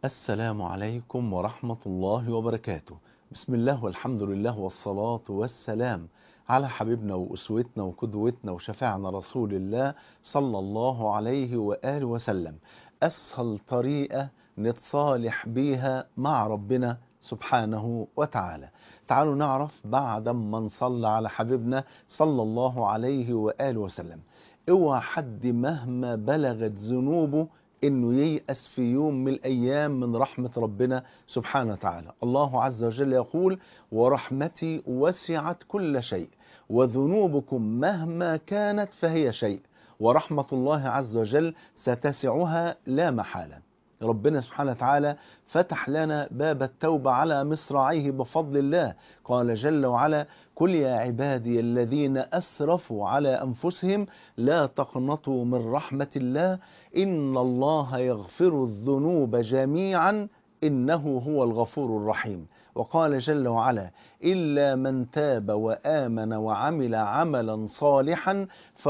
السلام عليكم ورحمة الله وبركاته بسم الله والحمد لله والصلاة والسلام على حبيبنا وأسوتنا وقدوتنا وشفاعنا رسول الله صلى الله عليه وآله وسلم أسهل طريقة نتصالح بيها مع ربنا سبحانه وتعالى تعالوا نعرف بعد ما نصلى على حبيبنا صلى الله عليه وآله وسلم اوعى حد مهما بلغت ذنوبه انه ييأس في يوم من الايام من رحمة ربنا سبحانه وتعالى الله عز وجل يقول ورحمتي وسعت كل شيء وذنوبكم مهما كانت فهي شيء ورحمة الله عز وجل ستسعها لا محالة ربنا سبحانه وتعالى فتح لنا باب التوبة على مصراعيه بفضل الله قال جل وعلا قل يا عبادي الذين أسرفوا على أنفسهم لا تقنطوا من رحمة الله إن الله يغفر الذنوب جميعا إنه هو الغفور الرحيم وقال جل وعلا إلا من تاب وآمن وعمل عملا صالحا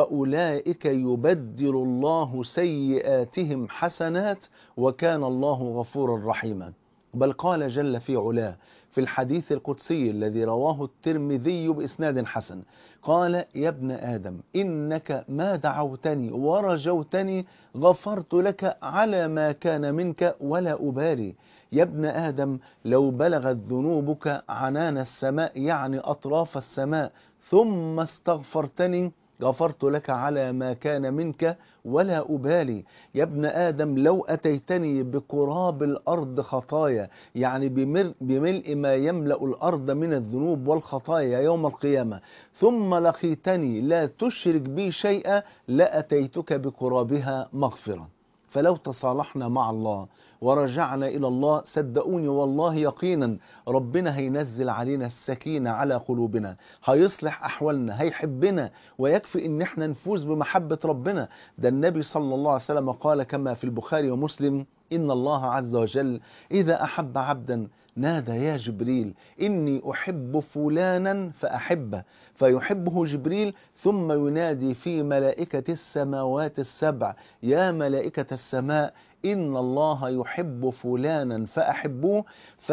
فأولئك يبدل الله سيئاتهم حسنات وكان الله غفورا رحيما بل قال جل في علاه في الحديث القدسي الذي رواه الترمذي بإسناد حسن قال يا ابن آدم إنك ما دعوتني ورجوتني غفرت لك على ما كان منك ولا أبالي يا ابن آدم لو بلغت ذنوبك عنان السماء يعني أطراف السماء ثم استغفرتني غفرت لك على ما كان منك ولا أبالي يا ابن آدم لو أتيتني بقراب الأرض خطايا يعني بملء ما يملأ الأرض من الذنوب والخطايا يوم القيامة ثم لقيتني لا تشرك بي شيئا لأتيتك بقرابها مغفرة فلو تصالحنا مع الله ورجعنا إلى الله صدقوني والله يقينا ربنا هينزل علينا السكينة على قلوبنا هيصلح أحوالنا هيحبنا ويكفي إن احنا نفوز بمحبة ربنا ده النبي صلى الله عليه وسلم قال كما في البخاري ومسلم إن الله عز وجل إذا أحب عبدا نادى يا جبريل إني أحب فلانا فأحبه فيحبه جبريل ثم ينادي في ملائكة السماوات السبع يا ملائكة السماء إن الله يحب فلانا فأحبوه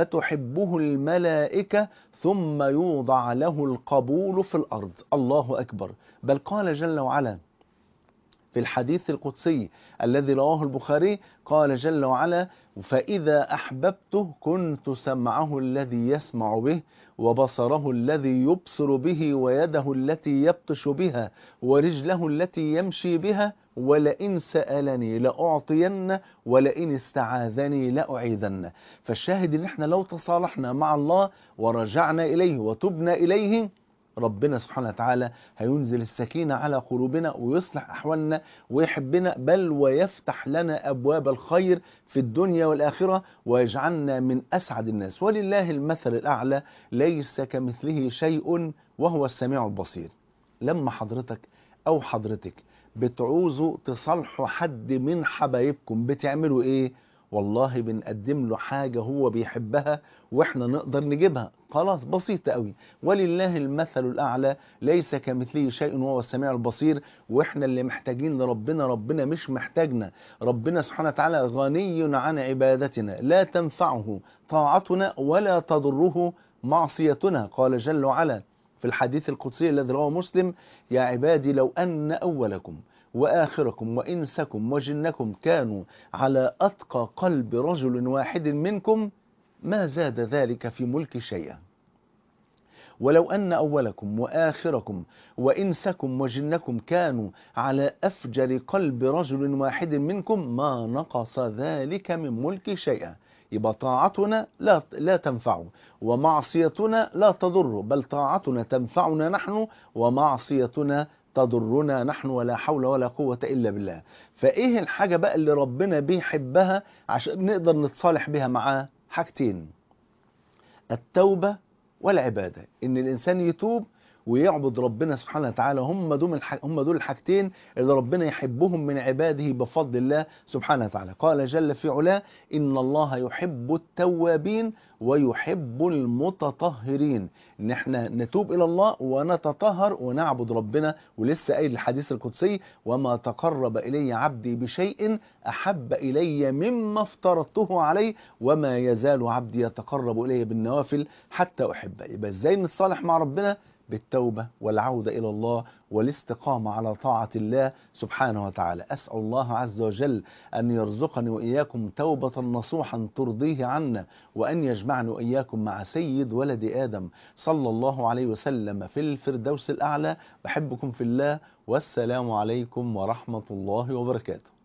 فتحبه الملائكة ثم يوضع له القبول في الأرض الله أكبر بل قال جل وعلا في الحديث القدسي الذي رواه البخاري قال جل وعلا فإذا أحببته كنت سمعه الذي يسمع به وبصره الذي يبصر به ويده التي يبطش بها ورجله التي يمشي بها ولئن سألني لأعطين ولئن استعاذني لأعيذن فالشاهد ان احنا لو تصالحنا مع الله ورجعنا إليه وتبنا إليه ربنا سبحانه وتعالى هينزل السكينة على قلوبنا ويصلح أحوالنا ويحبنا بل ويفتح لنا أبواب الخير في الدنيا والآخرة ويجعلنا من أسعد الناس ولله المثل الأعلى ليس كمثله شيء وهو السميع البصير لما حضرتك أو حضرتك بتعوزوا تصالحوا حد من حبايبكم بتعملوا إيه؟ والله بنقدم له حاجة هو بيحبها واحنا نقدر نجيبها خلاص بسيطة قوي ولله المثل الأعلى ليس كمثله شيء وهو السميع البصير واحنا اللي محتاجين لربنا ربنا مش محتاجنا ربنا سبحانه وتعالى غني عن عبادتنا لا تنفعه طاعتنا ولا تضره معصيتنا قال جل وعلا في الحديث القدسي الذي رواه مسلم يا عبادي لو أن أولكم وآخركم وإنسكم وجنكم كانوا على أتقى قلب رجل واحد منكم ما زاد ذلك في ملك شيئا ولو أن أولكم وآخركم وإنسكم وجنكم كانوا على أفجر قلب رجل واحد منكم ما نقص ذلك من ملك شيئا يبقى طاعتنا لا لا تنفعه ومعصيتنا لا تضره بل طاعتنا تنفعنا نحن ومعصيتنا تضرنا نحن ولا حول ولا قوة إلا بالله فإيه الحاجة بقى اللي ربنا بيحبها عشان نقدر نتصالح بها معاه حاجتين التوبة والعبادة إن الإنسان يتوب ويعبد ربنا سبحانه وتعالى هم دول هم دول الحاجتين اللي ربنا يحبهم من عباده بفضل الله سبحانه وتعالى قال جل في علاه إن الله يحب التوابين ويحب المتطهرين ان احنا نتوب الى الله ونتطهر ونعبد ربنا ولسه قايل الحديث القدسي وما تقرب الي عبدي بشيء احب الي مما افترضته عليه وما يزال عبدي يتقرب الي بالنوافل حتى احبه يبقى ازاي نتصالح مع ربنا بالتوبة والعودة إلى الله والاستقامة على طاعة الله سبحانه وتعالى أسأل الله عز وجل أن يرزقني وإياكم توبة نصوحا ترضيه عنا وأن يجمعني وإياكم مع سيد ولد آدم صلى الله عليه وسلم في الفردوس الأعلى بحبكم في الله والسلام عليكم ورحمة الله وبركاته